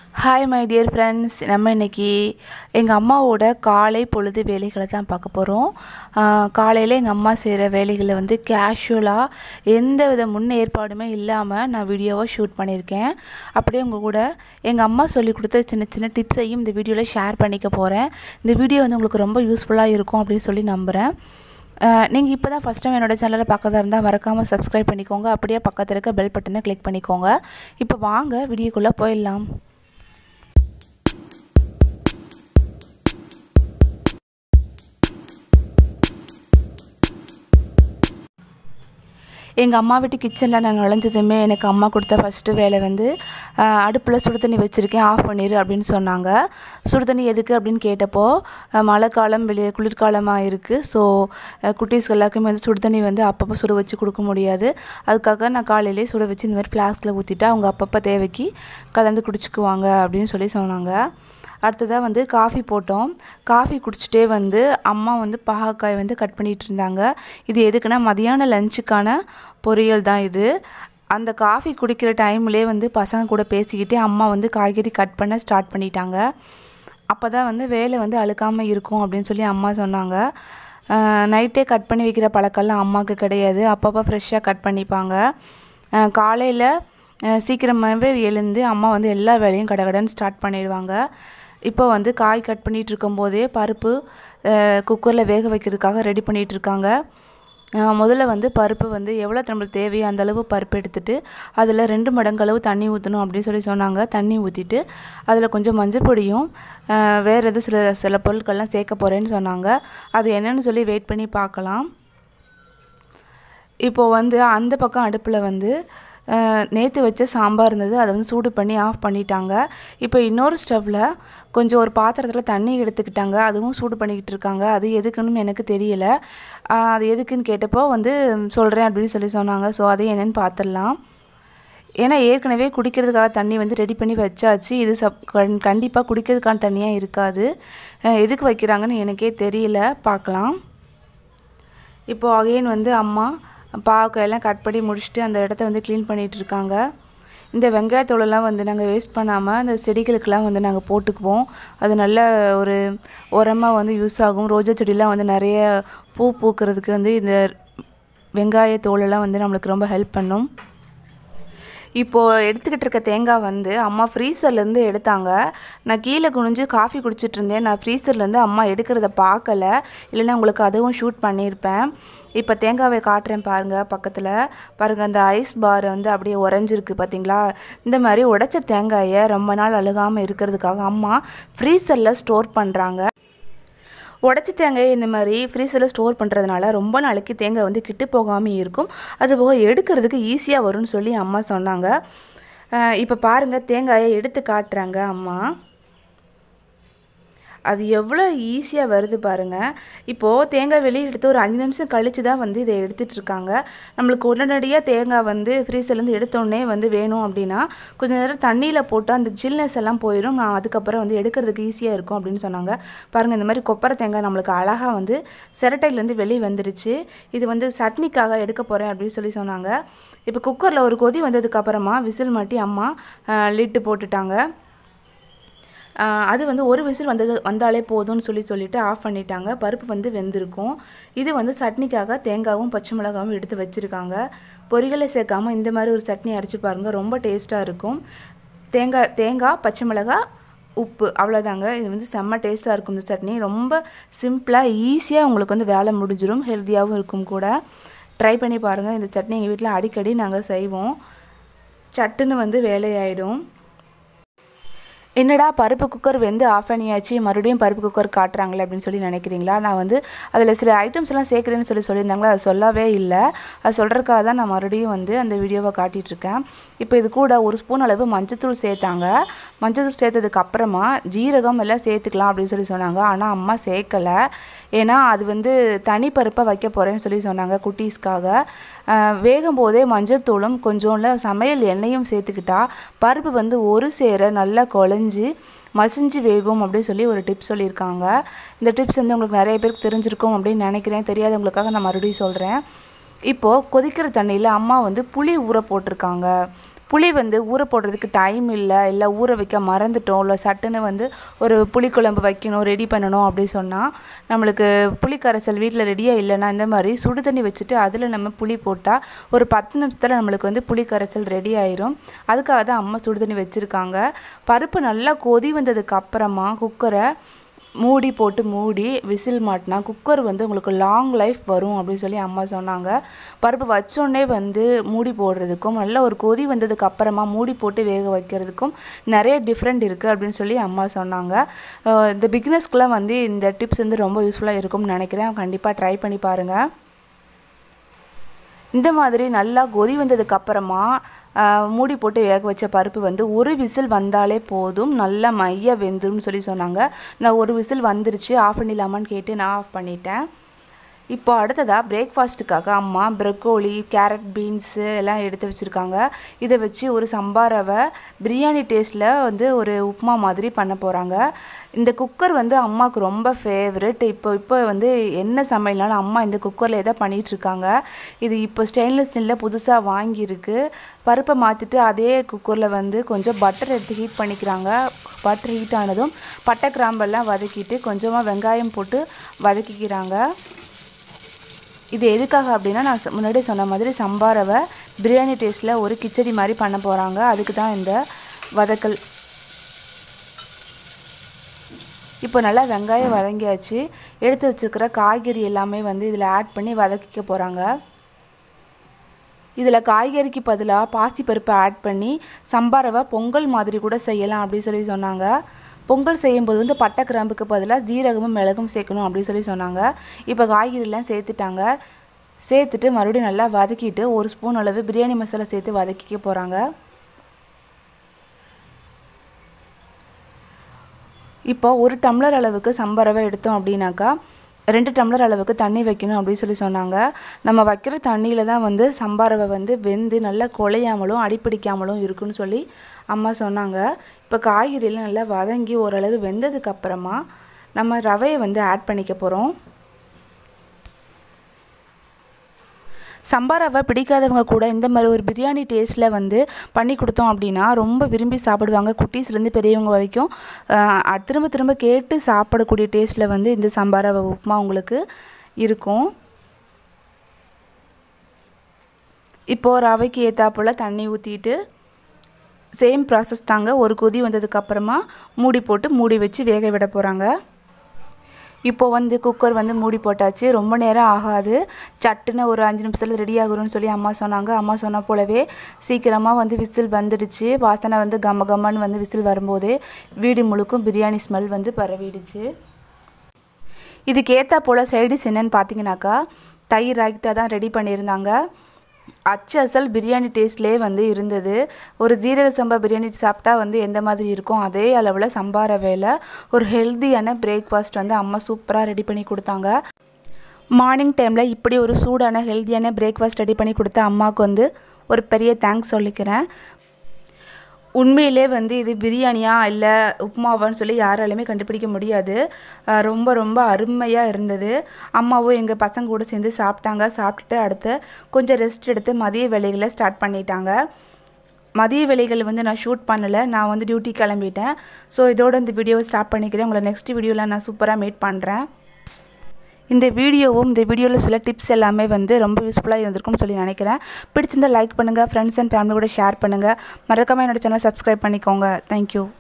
hi my dear friends நம்ம இன்றைக்கி எங்கள் அம்மாவோட காலை பொழுது வேலைகளை தான் பார்க்க போகிறோம் காலையில் எங்கள் அம்மா செய்கிற வேலைகளை வந்து கேஷுவலாக எந்த வித முன் ஏற்பாடுமே இல்லாமல் நான் வீடியோவை ஷூட் பண்ணியிருக்கேன் அப்படியே உங்கள் கூட எங்கள் அம்மா சொல்லி கொடுத்த சின்ன சின்ன டிப்ஸையும் இந்த வீடியோவில் ஷேர் பண்ணிக்க போகிறேன் இந்த வீடியோ வந்து உங்களுக்கு ரொம்ப யூஸ்ஃபுல்லாக இருக்கும் அப்படின்னு சொல்லி நம்புகிறேன் நீங்கள் இப்போ தான் ஃபஸ்ட் டைம் என்னோடய சேனலை பார்க்கறதா இருந்தால் மறக்காமல் சப்ஸ்கிரைப் பண்ணிக்கோங்க அப்படியே பக்கத்தில் இருக்க பெல் பட்டனை கிளிக் பண்ணிக்கோங்க இப்போ வாங்க வீடியோக்குள்ளே போயிடலாம் எங்கள் அம்மா வீட்டு கிச்சனில் நான் நுழைஞ்சதுமே எனக்கு அம்மா கொடுத்த ஃபஸ்ட்டு வேலை வந்து அடுப்பில் சுடு தண்ணி வச்சுருக்கேன் ஆஃப் பண்ணிடு அப்படின்னு சொன்னாங்க சுடு தண்ணி எதுக்கு அப்படின்னு கேட்டப்போ மழை காலம் வெளியே குளிர்காலமாக இருக்குது ஸோ குட்டீஸ்க்கு எல்லாருக்குமே வந்து சுடு தண்ணி வந்து அப்பப்போ சுட வச்சு கொடுக்க முடியாது அதுக்காக நான் காலையிலே சுட வச்சு இந்த மாதிரி ஃப்ளாஸ்கில் ஊற்றிட்டு அவங்க அப்பப்போ தேவைக்கு கலந்து குடிச்சிக்குவாங்க அப்படின்னு சொல்லி சொன்னாங்க அடுத்ததாக வந்து காஃபி போட்டோம் காஃபி குடிச்சிட்டே வந்து அம்மா வந்து பாகக்காய் வந்து கட் பண்ணிகிட்டு இருந்தாங்க இது எதுக்குன்னா மதியான லஞ்சுக்கான பொரியல் தான் இது அந்த காஃபி குடிக்கிற டைம்லேயே வந்து பசங்க கூட பேசிக்கிட்டே அம்மா வந்து காய்கறி கட் பண்ண ஸ்டார்ட் பண்ணிட்டாங்க அப்போ தான் வந்து வேலை வந்து அழுக்காமல் இருக்கும் அப்படின்னு சொல்லி அம்மா சொன்னாங்க நைட்டே கட் பண்ணி வைக்கிற பழக்கம்லாம் அம்மாவுக்கு கிடையாது அப்பப்போ ஃப்ரெஷ்ஷாக கட் பண்ணிப்பாங்க காலையில் சீக்கிரமாகவே எழுந்து அம்மா வந்து எல்லா வேலையும் கடகடன்னு ஸ்டார்ட் பண்ணிடுவாங்க இப்போ வந்து காய் கட் பண்ணிகிட்டு இருக்கும்போதே பருப்பு குக்கரில் வேக வைக்கிறதுக்காக ரெடி பண்ணிகிட்டு இருக்காங்க முதல்ல வந்து பருப்பு வந்து எவ்வளோ நம்மளுக்கு தேவையோ அந்தளவு பருப்பு எடுத்துகிட்டு அதில் ரெண்டு மடங்கு அளவு தண்ணி ஊற்றணும் அப்படின்னு சொல்லி சொன்னாங்க தண்ணி ஊற்றிட்டு அதில் கொஞ்சம் மஞ்சள் பொடியும் வேறு எதுவும் சில சில பொருட்கள்லாம் சேர்க்க போகிறேன்னு சொன்னாங்க அது என்னென்னு சொல்லி வெயிட் பண்ணி பார்க்கலாம் இப்போது வந்து அந்த பக்கம் அடுப்பில் வந்து நேற்று வச்ச சாம்பார் இருந்தது அதை வந்து சூடு பண்ணி ஆஃப் பண்ணிட்டாங்க இப்போ இன்னொரு ஸ்டவ்வில் கொஞ்சம் ஒரு பாத்திரத்தில் தண்ணி எடுத்துக்கிட்டாங்க அதுவும் சூடு பண்ணிக்கிட்டு இருக்காங்க அது எதுக்குன்னு எனக்கு தெரியல அது எதுக்குன்னு கேட்டப்போ வந்து சொல்கிறேன் அப்படின்னு சொல்லி சொன்னாங்க ஸோ அது என்னென்னு பார்த்துடலாம் ஏன்னா ஏற்கனவே குடிக்கிறதுக்காக தண்ணி வந்து ரெடி பண்ணி வச்சாச்சு இது சப் கண்டிப்பாக குடிக்கிறதுக்கான தண்ணியாக இருக்காது எதுக்கு வைக்கிறாங்கன்னு எனக்கே தெரியல பார்க்கலாம் இப்போது அகைன் வந்து அம்மா பாவக்காயெல்லாம் கட் பண்ணி முடிச்சுட்டு அந்த இடத்த வந்து க்ளீன் பண்ணிகிட்டு இருக்காங்க இந்த வெங்காயத்தோலெல்லாம் வந்து நாங்கள் வேஸ்ட் பண்ணாமல் அந்த செடிகளுக்கெல்லாம் வந்து நாங்கள் போட்டுக்குவோம் அது நல்ல ஒரு உரமாக வந்து யூஸ் ஆகும் ரோஜா செடியெலாம் வந்து நிறைய பூ பூக்கிறதுக்கு வந்து இந்த வெங்காயத்தோலெல்லாம் வந்து நம்மளுக்கு ரொம்ப ஹெல்ப் பண்ணும் இப்போது எடுத்துக்கிட்டு இருக்க தேங்காய் வந்து அம்மா ஃப்ரீசர்லேருந்து எடுத்தாங்க நான் கீழே குனிஞ்சு காஃபி குடிச்சிட்டு இருந்தேன் நான் ஃப்ரீசர்லேருந்து அம்மா எடுக்கிறத பார்க்கல இல்லைன்னா உங்களுக்கு அதுவும் ஷூட் பண்ணியிருப்பேன் இப்போ தேங்காவை காட்டுறேன் பாருங்கள் பக்கத்தில் பாருங்கள் அந்த ஐஸ் பார் வந்து அப்படியே உறைஞ்சிருக்கு பார்த்தீங்களா இந்த மாதிரி உடைச்ச தேங்காயை ரொம்ப நாள் அழுகாமல் இருக்கிறதுக்காக அம்மா ஃப்ரீசரில் ஸ்டோர் பண்ணுறாங்க உடச்சி தேங்காயை இந்த மாதிரி ஃப்ரீசரில் ஸ்டோர் பண்ணுறதுனால ரொம்ப நாளைக்கு தேங்காய் வந்து கிட்டு போகாமல் இருக்கும் அதுபோக எடுக்கிறதுக்கு ஈஸியாக வரும்னு சொல்லி அம்மா சொன்னாங்க இப்போ பாருங்கள் தேங்காயை எடுத்து காட்டுறாங்க அம்மா அது எவ்வளோ ஈஸியாக வருது பாருங்கள் இப்போது தேங்காய் வெளியே எடுத்து ஒரு அஞ்சு நிமிஷம் கழித்து தான் வந்து இதை எடுத்துகிட்டு இருக்காங்க நம்மளுக்கு உடனடியாக தேங்காய் வந்து ஃப்ரீசர்லேருந்து எடுத்தோடனே வந்து வேணும் அப்படின்னா கொஞ்சம் நேரம் தண்ணியில் போட்டு அந்த ஜில்னஸ் எல்லாம் போயிடும் நான் அதுக்கப்புறம் வந்து எடுக்கிறதுக்கு ஈஸியாக இருக்கும் அப்படின்னு சொன்னாங்க பாருங்கள் இந்த மாதிரி கொப்பரை தேங்காய் நம்மளுக்கு அழகாக வந்து சிரட்டையிலேருந்து வெளியே வந்துருச்சு இது வந்து சட்னிக்காக எடுக்க போகிறேன் அப்படின்னு சொல்லி சொன்னாங்க இப்போ குக்கரில் ஒரு கொதி வந்ததுக்கப்புறமா விசில் மாட்டி அம்மா லிட்டு போட்டுட்டாங்க அது வந்து ஒரு விசில் வந்தது வந்தாலே போதும்னு சொல்லி சொல்லிவிட்டு ஆஃப் பண்ணிட்டாங்க பருப்பு வந்து வெந்திருக்கும் இது வந்து சட்னிக்காக தேங்காவும் பச்சை மிளகாவும் எடுத்து வச்சுருக்காங்க பொரிகளை சேர்க்காமல் இந்த மாதிரி ஒரு சட்னி அரைச்சி பாருங்கள் ரொம்ப டேஸ்ட்டாக இருக்கும் தேங்காய் தேங்காய் பச்சை மிளகா உப்பு அவ்வளோதாங்க இது வந்து செம்ம டேஸ்ட்டாக இருக்கும் இந்த சட்னி ரொம்ப சிம்பிளாக ஈஸியாக உங்களுக்கு வந்து வேலை முடிஞ்சிடும் ஹெல்த்தியாகவும் இருக்கும் கூட ட்ரை பண்ணி பாருங்கள் இந்த சட்னி எங்கள் வீட்டில் அடிக்கடி நாங்கள் செய்வோம் சட்டுன்னு வந்து வேலையாயிடும் என்னடா பருப்பு குக்கர் வெந்து ஆஃப் பண்ணியாச்சு மறுபடியும் பருப்பு குக்கர் காட்டுறாங்களே அப்படின்னு சொல்லி நினைக்கிறீங்களா நான் வந்து அதில் சில ஐட்டம்ஸ் எல்லாம் சேர்க்குறேன்னு சொல்லி சொல்லியிருந்தாங்களா அது சொல்லவே இல்லை அது சொல்கிறதுக்காக தான் நான் மறுபடியும் வந்து அந்த வீடியோவை காட்டிகிட்ருக்கேன் இப்போ இது கூட ஒரு ஸ்பூன் அளவு மஞ்சத்தூள் சேர்த்தாங்க மஞ்சத்தூள் சேர்த்ததுக்கு அப்புறமா ஜீரகம் எல்லாம் சேர்த்துக்கலாம் அப்படின்னு சொல்லி சொன்னாங்க ஆனால் அம்மா சேர்க்கலை ஏன்னா அது வந்து தனி பருப்பாக வைக்க போகிறேன்னு சொல்லி சொன்னாங்க குட்டீஸ்க்காக வேகும் போதே மஞ்சத்தூளும் கொஞ்சோண்டு சமையல் எண்ணெயும் சேர்த்துக்கிட்டா பருப்பு வந்து ஒரு சேர நல்லா குழஞ்சி மசிஞ்சு வேகும் அப்படின்னு சொல்லி ஒரு டிப்ஸ் சொல்லியிருக்காங்க இந்த டிப்ஸ் வந்து உங்களுக்கு நிறைய பேருக்கு தெரிஞ்சிருக்கும் அப்படின்னு நினைக்கிறேன் தெரியாதவங்களுக்காக நான் மறுபடியும் சொல்கிறேன் இப்போது கொதிக்கிற தண்ணியில் அம்மா வந்து புளி ஊற போட்டிருக்காங்க புளி வந்து ஊற போடுறதுக்கு டைம் இல்லை இல்லை ஊற வைக்க மறந்துட்டோம் இல்லை சட்டுன்னு வந்து ஒரு புளிக்குழம்பு வைக்கணும் ரெடி பண்ணணும் அப்படி சொன்னால் நம்மளுக்கு புளி கரைசல் வீட்டில் ரெடியாக இல்லைன்னா இந்த மாதிரி சுடு தண்ணி வச்சுட்டு அதில் நம்ம புளி போட்டால் ஒரு பத்து நிமிஷத்தில் நம்மளுக்கு வந்து புளி கரைசல் ரெடி ஆயிரும் அதுக்காக தான் அம்மா சுடு தண்ணி வச்சுருக்காங்க பருப்பு நல்லா கொதி வந்ததுக்கு அப்புறமா குக்கரை மூடி போட்டு மூடி விசில் மாட்டினா குக்கர் வந்து உங்களுக்கு லாங் லைஃப் வரும் அப்படின்னு சொல்லி அம்மா சொன்னாங்க பருப்பு வச்சோடனே வந்து மூடி போடுறதுக்கும் நல்ல ஒரு கொதி வந்ததுக்கு அப்புறமா மூடி போட்டு வேக வைக்கிறதுக்கும் நிறைய டிஃப்ரெண்ட் இருக்குது அப்படின்னு சொல்லி அம்மா சொன்னாங்க அஹ் இந்த பிக்னஸ்க்குலாம் வந்து இந்த டிப்ஸ் வந்து ரொம்ப யூஸ்ஃபுல்லாக இருக்கும்னு நினைக்கிறேன் கண்டிப்பாக ட்ரை பண்ணி பாருங்கள் இந்த மாதிரி நல்லா கொதி வந்ததுக்கு அப்புறமா ஆஹ், மூடி போட்டு வேக வச்ச பருப்பு வந்து ஒரு விசில் வந்தாலே போதும் நல்லா மைய வெந்துரும்னு சொல்லி சொன்னாங்க நான் ஒரு விசில் வந்துருச்சு ஆஃப் பண்ணிடலாமான்னு கேட்டு நான் ஆஃப் பண்ணிட்டேன் இப்போ அடுத்ததாக பிரேக்ஃபாஸ்ட்டுக்காக அம்மா ப்ரக்கோலி கேரட் பீன்ஸு எல்லாம் எடுத்து வச்சுருக்காங்க இதை வச்சு ஒரு சம்பாரவை பிரியாணி டேஸ்ட்டில் வந்து ஒரு உப்புமா மாதிரி பண்ண போகிறாங்க இந்த குக்கர் வந்து அம்மாவுக்கு ரொம்ப ஃபேவரெட் இப்போ இப்போ வந்து என்ன சமையல்னாலும் அம்மா இந்த குக்கரில் தான் பண்ணிகிட்ருக்காங்க இது இப்போ ஸ்டெயின்லெஸ் ஸ்டீலில் புதுசாக வாங்கியிருக்கு பருப்பை மாற்றிட்டு அதே குக்கரில் வந்து கொஞ்சம் பட்டர் எடுத்து ஹீட் பண்ணிக்கிறாங்க பட்டர் ஹீட் ஆனதும் பட்டை கிராம்பெல்லாம் வதக்கிட்டு கொஞ்சமாக வெங்காயம் போட்டு வதக்கிக்கிறாங்க இது எதுக்காக அப்படின்னா நான் சொ- முன்னாடியே சொன்ன மாதிரி சம்பாரவை பிரியாணி டேஸ்ட்டில் ஒரு கிச்சடி மாதிரி பண்ண போகிறாங்க அதுக்கு தான் இந்த வதக்கல் இப்போ நல்லா வெங்காயம் வதங்கியாச்சு எடுத்து வச்சுருக்கிற காய்கறி எல்லாமே வந்து இதில் ஆட் பண்ணி வதக்கிக்க போகிறாங்க இதில் காய்கறிக்கு பதிலாக பாசிப்பருப்பை ஆட் பண்ணி சம்பாரவை பொங்கல் மாதிரி கூட செய்யலாம் அப்படின்னு சொல்லி சொன்னாங்க பொங்கல் செய்யும்போது வந்து பட்டை கிராம்புக்கு பதிலாக ஜீரகமும் மிளகும் சேர்க்கணும் அப்படின்னு சொல்லி சொன்னாங்க இப்போ காய்கறிலாம் சேர்த்துட்டாங்க சேர்த்துட்டு மறுபடியும் நல்லா வதக்கிட்டு ஒரு ஸ்பூன் அளவு பிரியாணி மசாலா சேர்த்து வதக்கிக்க போகிறாங்க இப்போ ஒரு டம்ளர் அளவுக்கு சம்பரவை எடுத்தோம் அப்படின்னாக்கா ரெண்டு டம்ளர் அளவுக்கு தண்ணி வைக்கணும் அப்படின்னு சொல்லி சொன்னாங்க நம்ம வைக்கிற தண்ணியில் தான் வந்து சம்பாரவை வந்து வெந்து நல்லா குழையாமலும் அடிப்பிடிக்காமலும் இருக்குன்னு சொல்லி அம்மா சொன்னாங்க இப்போ காய்கறியெல்லாம் நல்லா வதங்கி ஓரளவு வெந்ததுக்கு அப்புறமா நம்ம ரவையை வந்து ஆட் பண்ணிக்க போகிறோம் சம்பா ரவை பிடிக்காதவங்க கூட இந்த மாதிரி ஒரு பிரியாணி டேஸ்ட்டில் வந்து பண்ணி கொடுத்தோம் அப்படின்னா ரொம்ப விரும்பி சாப்பிடுவாங்க குட்டீஸ்லேருந்து பெரியவங்க வரைக்கும் ஆஹ் திரும்ப திரும்ப கேட்டு சாப்பிடக்கூடிய டேஸ்ட்டில் வந்து இந்த சம்பா ரவை உப்புமா உங்களுக்கு இருக்கும் இப்போது ரவைக்கு ஏற்றாப்புல தண்ணி ஊற்றிட்டு சேம் ப்ராசஸ் தாங்க ஒரு கொதி வந்ததுக்கப்புறமா மூடி போட்டு மூடி வச்சு வேக விட போகிறாங்க இப்போ வந்து குக்கர் வந்து மூடி போட்டாச்சு ரொம்ப நேரம் ஆகாது சட்டுன்னு ஒரு அஞ்சு நிமிஷத்தில் ரெடி ஆகும்னு சொல்லி அம்மா சொன்னாங்க அம்மா சொன்ன போலவே சீக்கிரமாக வந்து விசில் வந்துடுச்சு வாசனை வந்து கம கமன்னு வந்து விசில் வரும்போதே வீடு முழுக்கும் பிரியாணி ஸ்மெல் வந்து பரவிடுச்சு இதுக்கு ஏற்றா போல் சைடிஸ் என்னன்னு பார்த்தீங்கன்னாக்கா தயிர் ராய்த்தா தான் ரெடி பண்ணியிருந்தாங்க அச்சு அசல் பிரியாணி டேஸ்ட்லேயே வந்து இருந்தது ஒரு ஜீரக சம்பா பிரியாணி சாப்பிட்டா வந்து எந்த மாதிரி இருக்கும் அதே அளவில் சம்பா ரவையில் ஒரு ஹெல்த்தியான பிரேக்ஃபாஸ்ட் வந்து அம்மா சூப்பராக ரெடி பண்ணி கொடுத்தாங்க மார்னிங் டைமில் இப்படி ஒரு சூடான ஹெல்த்தியான பிரேக்ஃபாஸ்ட் ரெடி பண்ணி கொடுத்த அம்மாவுக்கு வந்து ஒரு பெரிய தேங்க்ஸ் சொல்லிக்கிறேன் உண்மையிலே வந்து இது பிரியாணியா இல்லை உப்புமாவான்னு சொல்லி யாராலுமே கண்டுபிடிக்க முடியாது அஹ் ரொம்ப ரொம்ப அருமையாக இருந்தது அம்மாவும் எங்கள் பசங்க கூட சேர்ந்து சாப்பிட்டாங்க சாப்பிட்டுட்டு அடுத்து கொஞ்சம் ரெஸ்ட் எடுத்து மதிய வேலைகளை ஸ்டார்ட் பண்ணிட்டாங்க மதிய வேலைகள் வந்து நான் ஷூட் பண்ணலை நான் வந்து டியூட்டி கிளம்பிட்டேன் ஸோ இதோட இந்த வீடியோவை ஸ்டார்ட் பண்ணிக்கிறேன் உங்களை நெக்ஸ்ட் வீடியோவில் நான் சூப்பராக மீட் பண்ணுறேன் இந்த வீடியோவும் இந்த வீடியோவில் சில டிப்ஸ் எல்லாமே வந்து ரொம்ப யூஸ்ஃபுல்லாக இருந்திருக்கும்னு சொல்லி நினைக்கிறேன் பிடிச்சிருந்தா லைக் பண்ணுங்கள் ஃப்ரெண்ட்ஸ் அண்ட் ஃபேமிலி கூட ஷேர் பண்ணுங்கள் மறக்காமல் என்னோட சேனல் சப்ஸ்கிரைப் பண்ணிக்கோங்க தேங்க்யூ